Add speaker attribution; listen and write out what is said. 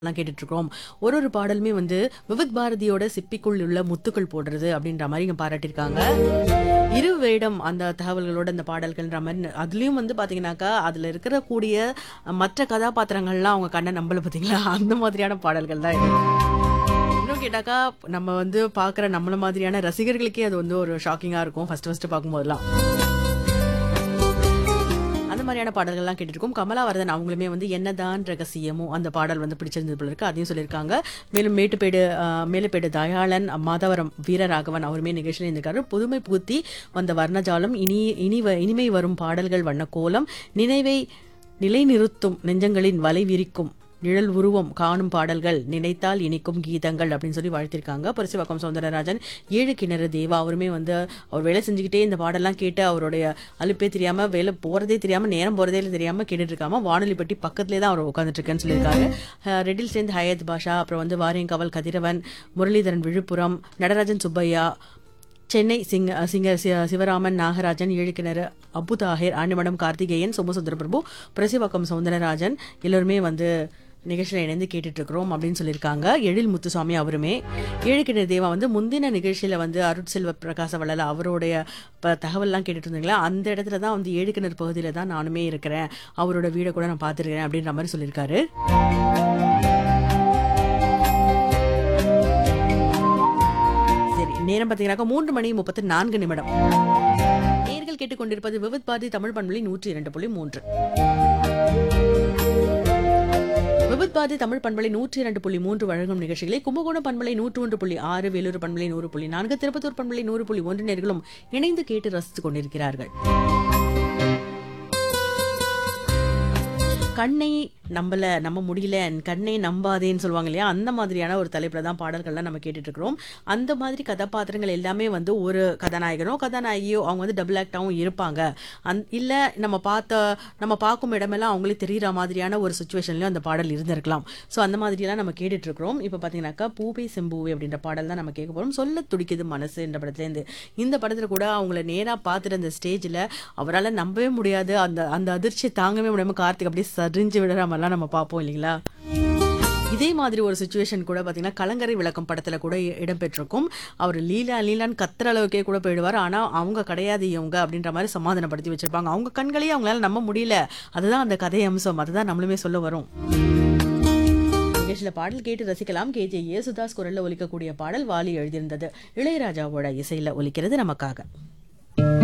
Speaker 1: எல்லாம் கேட்டுட்டு இருக்கோம் ஒரு ஒரு பாடலுமே வந்து விவித் பாரதியோட சிப்பிக்குள் உள்ள முத்துக்கள் போடுறது அப்படின்ற மாதிரி இங்க பாராட்டியிருக்காங்க இரு வேடம் அந்த தகவல்களோட இந்த பாடல்கள்ன்ற மாதிரி அதுலயும் வந்து பாத்தீங்கன்னாக்கா அதுல இருக்கிற கூடிய மற்ற கதாபாத்திரங்கள்லாம் அவங்க கண்ணை நம்பல பாத்தீங்களா அந்த மாதிரியான பாடல்கள் தான் இது இன்னும் கேட்டாக்கா நம்ம வந்து பாக்குற நம்மள மாதிரியான ரசிகர்களுக்கே அது வந்து ஒரு ஷாக்கிங்கா இருக்கும் ஃபர்ஸ்ட் ஃபர்ஸ்ட் பார்க்கும்போதெல்லாம் அந்த மாதிரியான பாடல்கள்லாம் கேட்டுருக்கோம் கமலாவரதன் அவங்களுமே வந்து என்னதான் ரகசியமோ அந்த பாடல் வந்து பிடிச்சிருந்தது போல இருக்கு அதையும் சொல்லியிருக்காங்க மேலும் மேட்டுப்பேடு ஆஹ், மேலுப்பேடு தயாளன் மாதவரம் வீரராகவன் அவருமே நிகழ்ச்சியில் இருந்திருக்காரு புதுமை புகுத்தி வந்த வர்ணஜாலம் இனி இனி வ- இனிமை வரும் பாடல்கள் வண்ண கோலம் நினைவை நிலைநிறுத்தும் நெஞ்சங்களின் வலை விரிக்கும் நிழல் உருவம் காணும் பாடல்கள் நினைத்தால் இனிக்கும் கீதங்கள் அப்படின்னு சொல்லி வாழ்த்திருக்காங்க பரிசுவாக்கம் சௌந்தரராஜன் ஏழு கிணறு தேவா அவருமே வந்து அவர் வேலை செஞ்சுக்கிட்டே இந்த பாடெல்லாம் கேட்டு அவருடைய அலுப்பே தெரியாம வேலை போறதே தெரியாம நேரம் போறதே தெரியாம கேட்டுட்டு இருக்காம வானொலி பட்டி பக்கத்துலேயே தான் அவர் உட்காந்துட்டு இருக்கேன்னு சொல்லியிருக்காரு அஹ் ரெட்டில் சேர்ந்து ஹயத் பாஷா அப்புறம் வந்து வாரியங்கவல் கதிரவன் முரளிதரன் விழுப்புரம் நடராஜன் சுப்பையா சென்னை சிங்க சிங்கர் சி- சிவராமன் நாகராஜன் ஏழுக்கிணறு அபு தாஹிர் ஆண்டிமடம் கார்த்திகேயன் சோமசுந்தர பிரபு பிரசிவாக்கம் சௌந்தரராஜன் எல்லோருமே வந்து நிகழ்ச்சியில் இணைந்து கேட்டுட்டு இருக்கிறோம் அப்படின்னு சொல்லியிருக்காங்க எழில் முத்துசாமி அவருமே ஏழுக்கிணறு தேவா வந்து முந்தின நிகழ்ச்சியில் வந்து அருட்செல்வ பிரகாச வள்ளல அவருடைய ப- தகவல்லாம் கேட்டுட்டு இருந்தீங்களா அந்த இடத்துல தான் வந்து ஏழுக்கிணறு பகுதியில் தான் நானுமே இருக்கிறேன் அவரோட வீடை கூட நான் பார்த்துருக்கேன் அப்படின்ற மாதிரி சொல்லியிருக்காரு சரி நேரம் பார்த்தீங்கன்னாக்கா மூன்று மணி முப்பத்தி நான்கு நிமிடம் நேர்கள் கேட்டுக்கொண்டிருப்பது விவித் பாரதி தமிழ் பண்புலி நூற்றி இரண்டு புள்ளி மூன்று விவித் பாரதி தமிழ் பண்பலை நூற்றி இரண்டு புள்ளி மூன்று வழங்கும் நிகழ்ச்சிகளை கும்பகோணம் பண்பலை நூற்று ஒன்று புள்ளி ஆறு வேலூர் பண்பலை நூறு புள்ளி நான்கு திருப்பத்தூர் பண்பலை நூறு புள்ளி ஒன்று நேர்களும் இணைந்து கேட்டு ரசித்துக் கொண்டிருக்கிறார்கள் கண்ணை நம்பல நம்ப முடியல கண்ணை நம்பாதேன்னு சொல்லுவாங்க இல்லையா அந்த மாதிரியான ஒரு தலைப்புல தான் பாடல்கள்லாம் நம்ம கேட்டுட்டு இருக்கிறோம் அந்த மாதிரி கதாபாத்திரங்கள் எல்லாமே வந்து ஒரு கதாநாயகனோ கதாநாயகியோ அவங்க வந்து டபுள் ஆக்டாவும் இருப்பாங்க அந் இல்ல நம்ம பார்த்த நம்ம பார்க்கும் இடமெல்லாம் அவங்களே தெரியுற மாதிரியான ஒரு சுச்சுவேஷன்லயும் அந்த பாடல் இருந்திருக்கலாம் ஸோ அந்த மாதிரியெல்லாம் நம்ம கேட்டுட்டு இருக்கிறோம் இப்போ பார்த்தீங்கன்னாக்கா பூபே செம்பூவே அப்படின்ற பாடல் தான் நம்ம கேட்க போறோம் சொல்ல துடிக்குது மனசு என்ற படத்துலேருந்து இந்த படத்துல கூட அவங்கள நேரா பார்த்துட்டு அந்த ஸ்டேஜ்ல அவரால் நம்பவே முடியாது அந்த அந்த அதிர்ச்சியை தாங்கவே முடியாம கார்த்திக் அப்படியே சரிஞ்சு விடுற மாதிரிலாம் நம்ம பார்ப்போம் இல்லைங்களா இதே மாதிரி ஒரு சுச்சுவேஷன் கூட பார்த்தீங்கன்னா கலங்கரை விளக்கம் படத்துல கூட இ- இடம்பெற்றிருக்கும் அவர் லீலா லீலான்னு கத்துற அளவுக்கே கூட போயிடுவார் ஆனா அவங்க கிடையாது இவங்க அப்படின்ற மாதிரி சமாதானப்படுத்தி வச்சிருப்பாங்க அவங்க கண்களையே அவங்களால நம்ப முடியல அதுதான் அந்த கதை அம்சம் அதுதான் நம்மளுமே சொல்ல வரும் நிகழ்ச்சியில் பாடல் கேட்டு ரசிக்கலாம் கே ஜே யேசுதாஸ் குரல்ல ஒலிக்கக்கூடிய பாடல் வாலி எழுதியிருந்தது இளையராஜாவோட இசையில ஒலிக்கிறது நமக்காக